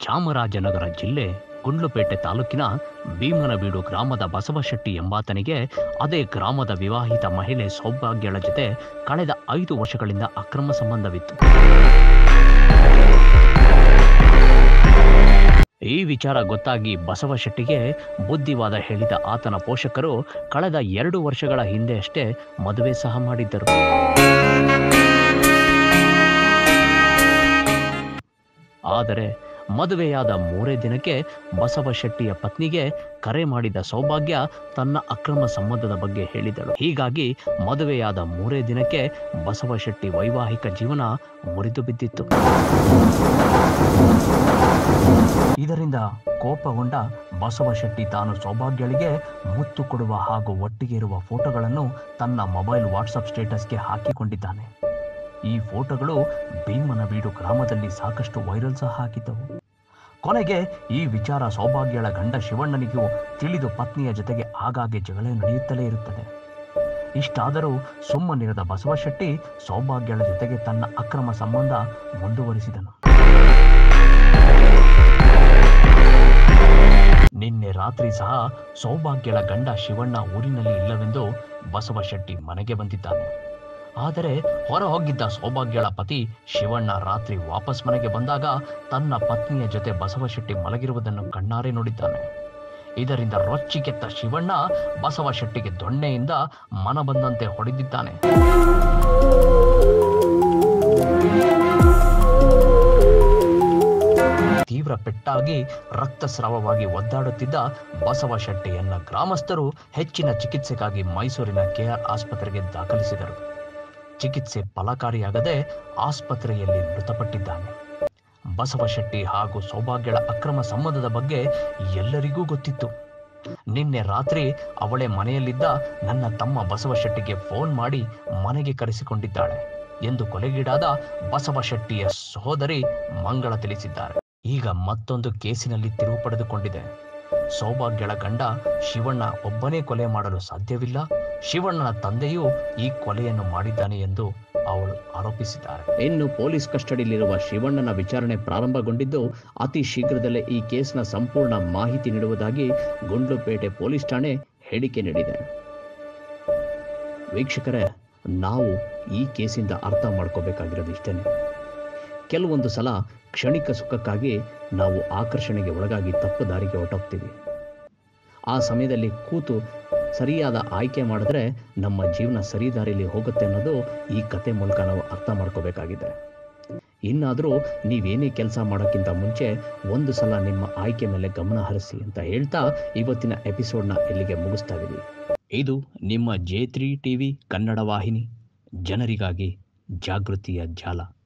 ಚಾಮರಾಜನಗರ ಜಿಲ್ಲೆ ಗುಂಡ್ಲುಪೇಟೆ ತಾಲೂಕಿನ ಭೀಮನಬೀಡು ಗ್ರಾಮದ ಬಸವಶೆಟ್ಟಿ ಎಂಬಾತನಿಗೆ ಅದೇ ಗ್ರಾಮದ ವಿವಾಹಿತ ಮಹಿಳೆ ಸೌಭಾಗ್ಯಳ ಜೊತೆ ಕಳೆದ ಐದು ವರ್ಷಗಳಿಂದ ಅಕ್ರಮ ಸಂಬಂಧವಿತ್ತು ಈ ವಿಚಾರ ಗೊತ್ತಾಗಿ ಬಸವಶೆಟ್ಟಿಗೆ ಬುದ್ಧಿವಾದ ಹೇಳಿದ ಆತನ ಪೋಷಕರು ಕಳೆದ ಎರಡು ವರ್ಷಗಳ ಹಿಂದೆಯಷ್ಟೇ ಮದುವೆ ಸಹ ಮಾಡಿದ್ದರು ಆದರೆ ಮದುವೆಯಾದ ಮೂರೇ ದಿನಕ್ಕೆ ಬಸವಶೆಟ್ಟಿಯ ಪತ್ನಿಗೆ ಕರೆ ಮಾಡಿದ ಸೌಭಾಗ್ಯ ತನ್ನ ಅಕ್ರಮ ಸಂಬಂಧದ ಬಗ್ಗೆ ಹೇಳಿದಳು ಹೀಗಾಗಿ ಮದುವೆಯಾದ ಮೂರೇ ದಿನಕ್ಕೆ ಬಸವಶೆಟ್ಟಿ ವೈವಾಹಿಕ ಜೀವನ ಮುರಿದು ಬಿದ್ದಿತ್ತು ಇದರಿಂದ ಕೋಪಗೊಂಡ ಬಸವಶೆಟ್ಟಿ ತಾನು ಸೌಭಾಗ್ಯಳಿಗೆ ಮುತ್ತು ಕೊಡುವ ಹಾಗೂ ಒಟ್ಟಿಗೆ ಇರುವ ಫೋಟೋಗಳನ್ನು ತನ್ನ ಮೊಬೈಲ್ ವಾಟ್ಸಪ್ ಸ್ಟೇಟಸ್ಗೆ ಹಾಕಿಕೊಂಡಿದ್ದಾನೆ ಈ ಫೋಟೋಗಳು ಭೀಮನಬೀಡು ಗ್ರಾಮದಲ್ಲಿ ಸಾಕಷ್ಟು ವೈರಲ್ ಸಹ ಆಗಿದ್ದವು ಕೊನೆಗೆ ಈ ವಿಚಾರ ಸೌಭಾಗ್ಯಳ ಗಂಡ ಶಿವಣ್ಣನಿಗೂ ತಿಳಿದು ಪತ್ನಿಯ ಜೊತೆಗೆ ಆಗಾಗ್ಗೆ ಜಗಳ ನಡೆಯುತ್ತಲೇ ಇರುತ್ತದೆ ಇಷ್ಟಾದರೂ ಸುಮ್ಮನಿರದ ಬಸವಶೆಟ್ಟಿ ಸೌಭಾಗ್ಯಳ ಜೊತೆಗೆ ತನ್ನ ಅಕ್ರಮ ಸಂಬಂಧ ಮುಂದುವರಿಸಿದನು ನಿನ್ನೆ ರಾತ್ರಿ ಸಹ ಸೌಭಾಗ್ಯಳ ಗಂಡ ಶಿವಣ್ಣ ಊರಿನಲ್ಲಿ ಇಲ್ಲವೆಂದು ಬಸವಶೆಟ್ಟಿ ಮನೆಗೆ ಬಂದಿದ್ದಾನೆ ಆದರೆ ಹೊರ ಹೋಗಿದ್ದ ಸೌಭಾಗ್ಯಳ ಪತಿ ಶಿವಣ್ಣ ರಾತ್ರಿ ವಾಪಸ್ ಮನೆಗೆ ಬಂದಾಗ ತನ್ನ ಪತ್ನಿಯ ಜೊತೆ ಬಸವಶೆಟ್ಟಿ ಮಲಗಿರುವುದನ್ನು ಕಣ್ಣಾರೆ ನೋಡಿದ್ದಾನೆ ಇದರಿಂದ ರೊಚ್ಚಿಗೆತ್ತ ಶಿವಣ್ಣ ಬಸವಶೆಟ್ಟಿಗೆ ದೊಣ್ಣೆಯಿಂದ ಮನ ಬಂದಂತೆ ಹೊಡೆದಿದ್ದಾನೆ ತೀವ್ರ ಪೆಟ್ಟಾಗಿ ರಕ್ತಸ್ರಾವವಾಗಿ ಒದ್ದಾಡುತ್ತಿದ್ದ ಬಸವಶೆಟ್ಟಿಯನ್ನ ಗ್ರಾಮಸ್ಥರು ಹೆಚ್ಚಿನ ಚಿಕಿತ್ಸೆಗಾಗಿ ಮೈಸೂರಿನ ಕೆಆರ್ ಆಸ್ಪತ್ರೆಗೆ ದಾಖಲಿಸಿದರು ಚಿಕಿತ್ಸೆ ಫಲಕಾರಿಯಾಗದೆ ಆಸ್ಪತ್ರೆಯಲ್ಲಿ ಮೃತಪಟ್ಟಿದ್ದಾನೆ ಬಸವಶೆಟ್ಟಿ ಹಾಗೂ ಸೌಭಾಗ್ಯಳ ಅಕ್ರಮ ಸಂಬಂಧದ ಬಗ್ಗೆ ಎಲ್ಲರಿಗೂ ಗೊತ್ತಿತ್ತು ನಿನ್ನೆ ರಾತ್ರಿ ಅವಳೆ ಮನೆಯಲ್ಲಿದ್ದ ನನ್ನ ತಮ್ಮ ಬಸವಶೆಟ್ಟಿಗೆ ಫೋನ್ ಮಾಡಿ ಮನೆಗೆ ಕರೆಸಿಕೊಂಡಿದ್ದಾಳೆ ಎಂದು ಕೊಲೆಗೀಡಾದ ಬಸವಶೆಟ್ಟಿಯ ಸಹೋದರಿ ಮಂಗಳ ತಿಳಿಸಿದ್ದಾರೆ ಈಗ ಮತ್ತೊಂದು ಕೇಸಿನಲ್ಲಿ ತಿರುವು ಪಡೆದುಕೊಂಡಿದೆ ಸೌಭಾಗ್ಯಳ ಗಂಡ ಶಿವಣ್ಣ ಒಬ್ಬನೇ ಕೊಲೆ ಮಾಡಲು ಸಾಧ್ಯವಿಲ್ಲ ಶಿವಣ್ಣನ ತಂದೆಯೂ ಈ ಕೊಲೆಯನ್ನು ಮಾಡಿದ್ದಾನೆ ಎಂದು ಅವಳು ಆರೋಪಿಸಿದ್ದಾರೆ ಇನ್ನು ಪೊಲೀಸ್ ಕಸ್ಟಡಿಯಲ್ಲಿರುವ ಶಿವಣ್ಣನ ವಿಚಾರಣೆ ಪ್ರಾರಂಭಗೊಂಡಿದ್ದು ಅತಿ ಶೀಘ್ರದಲ್ಲೇ ಈ ಕೇಸ್ನ ಸಂಪೂರ್ಣ ಮಾಹಿತಿ ನೀಡುವುದಾಗಿ ಗುಂಡ್ಲುಪೇಟೆ ಪೊಲೀಸ್ ಠಾಣೆ ಹೇಳಿಕೆ ನೀಡಿದೆ ವೀಕ್ಷಕರೇ ನಾವು ಈ ಕೇಸಿಂದ ಅರ್ಥ ಮಾಡ್ಕೋಬೇಕಾಗಿರೋದು ಇಷ್ಟೇನೆ ಕೆಲವೊಂದು ಸಲ ಕ್ಷಣಿಕ ಸುಖಕ್ಕಾಗಿ ನಾವು ಆಕರ್ಷಣೆಗೆ ಒಳಗಾಗಿ ತಪ್ಪು ದಾರಿಗೆ ಹೊರಟೋಗ್ತೀವಿ ಆ ಸಮಯದಲ್ಲಿ ಕೂತು ಸರಿಯಾದ ಆಯ್ಕೆ ಮಾಡಿದ್ರೆ ನಮ್ಮ ಜೀವನ ಸರಿ ದಾರಿಯಲ್ಲಿ ಹೋಗುತ್ತೆ ಅನ್ನೋದು ಈ ಕತೆ ಮೂಲಕ ನಾವು ಅರ್ಥ ಮಾಡ್ಕೋಬೇಕಾಗಿದೆ ಇನ್ನಾದರೂ ನೀವೇನೇ ಕೆಲಸ ಮಾಡೋಕ್ಕಿಂತ ಮುಂಚೆ ಒಂದು ಸಲ ನಿಮ್ಮ ಆಯ್ಕೆ ಮೇಲೆ ಗಮನ ಹರಿಸಿ ಅಂತ ಹೇಳ್ತಾ ಇವತ್ತಿನ ಎಪಿಸೋಡ್ನ ಇಲ್ಲಿಗೆ ಮುಗಿಸ್ತಾ ಇದ್ದೀವಿ ಇದು ನಿಮ್ಮ J three T V Kannada ವಾಹಿನಿ ಜನರಿಗಾಗಿ ಜಾಗೃತಿಯ ಜಾಲ